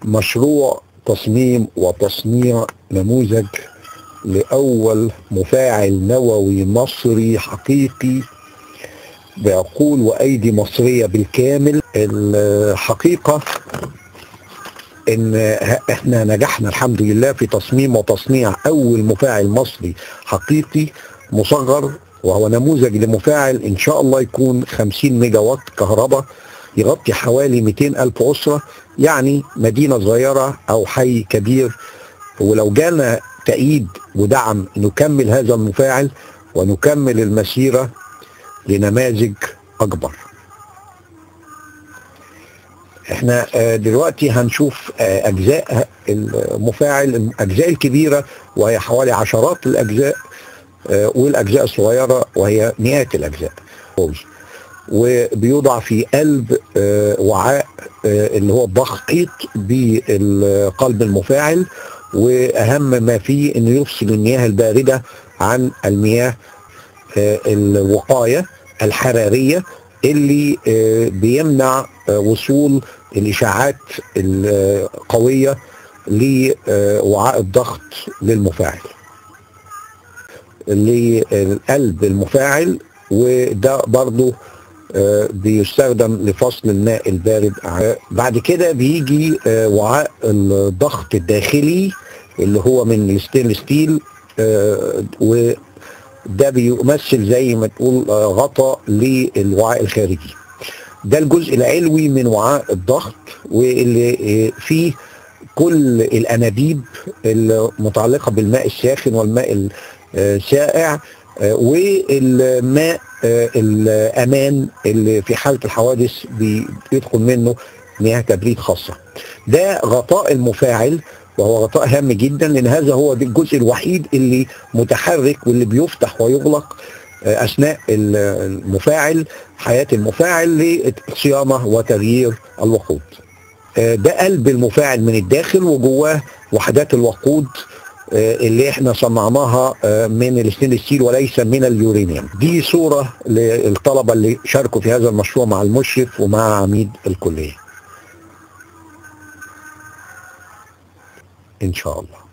مشروع تصميم وتصنيع نموذج لأول مفاعل نووي مصري حقيقي بعقول وأيدي مصرية بالكامل الحقيقة ان احنا نجحنا الحمد لله في تصميم وتصنيع اول مفاعل مصري حقيقي مصغر وهو نموذج لمفاعل ان شاء الله يكون 50 ميجا وات كهرباء يغطي حوالي 200 الف اسره يعني مدينه صغيره او حي كبير ولو جانا تأييد ودعم نكمل هذا المفاعل ونكمل المسيره لنماذج اكبر احنا دلوقتي هنشوف اجزاء المفاعل الاجزاء الكبيره وهي حوالي عشرات الاجزاء والاجزاء الصغيره وهي مئات الاجزاء وبيوضع في قلب وعاء اللي هو الضغط بقلب المفاعل واهم ما فيه انه يفصل المياه البارده عن المياه الوقايه الحراريه اللي بيمنع وصول الاشاعات القويه لوعاء الضغط للمفاعل لقلب المفاعل وده برضه بيستخدم لفصل الماء البارد بعد كده بيجي وعاء الضغط الداخلي اللي هو من الستينلس ستيل وده بيمثل زي ما تقول غطاء للوعاء الخارجي ده الجزء العلوي من وعاء الضغط واللي فيه كل الانابيب المتعلقه بالماء الساخن والماء السائع والماء الامان اللي في حاله الحوادث بيدخل منه مياه تبريد خاصه ده غطاء المفاعل وهو غطاء هام جدا لان هذا هو الجزء الوحيد اللي متحرك واللي بيفتح ويغلق اثناء المفاعل حياه المفاعل للصيانه وتغيير الوقود ده قلب المفاعل من الداخل وجواه وحدات الوقود اللي احنا صنعناها من الستينلس ستيل وليس من اليورانيوم دي صوره للطلبه اللي شاركوا في هذا المشروع مع المشرف ومع عميد الكليه ان شاء الله